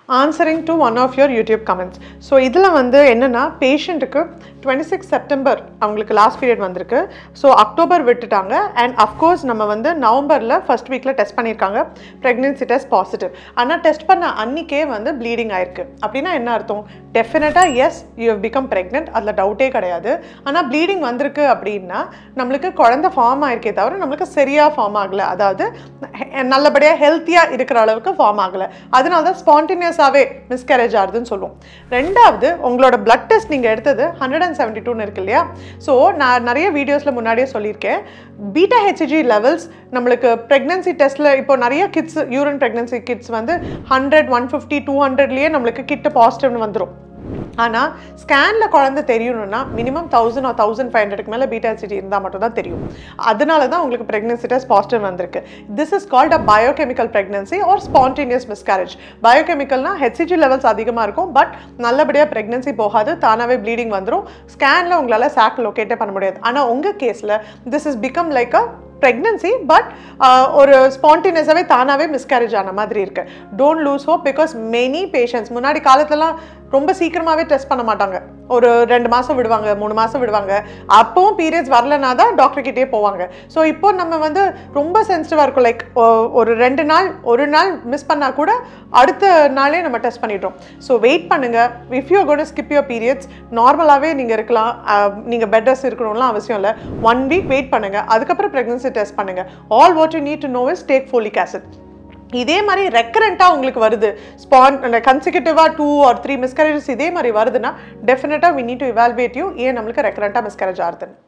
answering to one of your YouTube comments so இதில் வந்து என்னென்னா பேஷண்ட்டுக்கு டுவெண்ட்டி சிக்ஸ் செப்டம்பர் அவங்களுக்கு லாஸ்ட் பீரியட் வந்திருக்கு ஸோ அக்டோபர் விட்டுட்டாங்க அண்ட் அஃப்கோர்ஸ் நம்ம வந்து நவம்பரில் ஃபர்ஸ்ட் வீக்கில் டெஸ்ட் பண்ணியிருக்காங்க ப்ரெக்னென்சி டெஸ்ட் பாசிட்டிவ் ஆனால் டெஸ்ட் பண்ண அன்னிக்கே வந்து ப்ளீடிங் ஆயிருக்கு அப்படின்னா என்ன அர்த்தம் டெஃபினட்டாக yes you have become pregnant அதில் டவுட்டே கிடையாது ஆனால் ப்ளீடிங் வந்திருக்கு அப்படின்னா நம்மளுக்கு குழந்தை ஃபார்ம் ஆயிருக்கே தவிர நம்மளுக்கு சரியாக ஃபார்ம் ஆகலை அதாவது ஹெ- நல்லபடியாக ஹெல்த்தியாக இருக்கிற அளவுக்கு ஃபார்ம் ஆகலை அதனால தான் ஸ்பான்டினியஸாகவே மிஸ்கேரேஜ் ஆகுதுன்னு சொல்லுவோம் ரெண்டாவது உங்களோட பிளட் டெஸ்ட் நீங்கள் எடுத்தது ஹண்ட்ரட் அண்ட் செவன்ட்டி டூன்னு இருக்கு இல்லையா ஸோ நான் நிறைய வீடியோஸில் முன்னாடியே சொல்லியிருக்கேன் பீட்டா ஹெச்ஜி லெவல்ஸ் நம்மளுக்கு ப்ரெக்னன்சி டெஸ்ட்டில் இப்போ நிறைய கிட்ஸ் யூரின் ப்ரெக்னன்சி கிட்ஸ் வந்து ஹண்ட்ரட் ஒன் ஃபிஃப்டி டூ ஹண்ட்ரட்லேயே நம்மளுக்கு கிட்ட பாசிட்டிவ்னு வந்துடும் ஆனால் ஸ்கேனில் குழந்தை தெரியணும்னா minimum thousand or thousand five ஹண்ட்ரட்க்கு மேலே பீட்டா ஹெச்டி இருந்தால் மட்டும் தான் தெரியும் அதனால தான் உங்களுக்கு ப்ரெக்னன்சி டெஸ்ட் பாசிட்டிவ் வந்திருக்கு this is called a biochemical pregnancy or spontaneous miscarriage பயோகெமிக்கல்னா ஹெச்சிஜி லெவல்ஸ் அதிகமாக இருக்கும் பட் நல்லபடியாக ப்ரெக்னன்சி போகாது தானாகவே ப்ளீடிங் வந்துடும் ஸ்கேனில் உங்களால் சாக் லொக்கேட்டே பண்ண முடியாது ஆனால் உங்கள் கேஸில் this is become like a pregnancy but ஒரு ஸ்பான்டினியஸாகவே தானாகவே மிஸ்கேரேஜ் ஆன மாதிரி இருக்கு don't lose hope because many patients முன்னாடி காலத்துலலாம் ரொம்ப சீக்கிரமாகவே டெஸ்ட் பண்ண மாட்டாங்க ஒரு ரெண்டு மாதம் விடுவாங்க மூணு மாதம் விடுவாங்க அப்பவும் பீரியட்ஸ் வரலனா தான் டாக்டர் கிட்டே போவாங்க ஸோ இப்போ நம்ம வந்து ரொம்ப சென்சிட்டிவாக இருக்கும் லைக் ஒரு ரெண்டு நாள் ஒரு நாள் மிஸ் பண்ணால் கூட அடுத்த நாளே நம்ம டெஸ்ட் பண்ணிடுறோம் ஸோ வெயிட் பண்ணுங்க if you got skip your periods நார்மலாகவே நீங்கள் இருக்கலாம் நீங்கள் பெட் ரெஸ்ட் இருக்கணும்லாம் அவசியம் இல்லை ஒன் வீக் வெயிட் பண்ணுங்க அதுக்கப்புறம் ப்ரெக்னன்சி டெஸ்ட் பண்ணுங்க all what you need to know is take folic acid இதே மாதிரி ரெக்கரண்ட்டாக உங்களுக்கு வருது ஸ்பான் கன்சிக்யூட்டிவாக டூ ஆர் த்ரீ மிஸ்கரேஜஸ் இதே மாதிரி வருதுன்னா டெஃபினட்டாக we need to evaluate you ஏன் நம்மளுக்கு ரெக்கரண்ட்டாக மிஸ்கரேஜ் ஆகுதுன்னு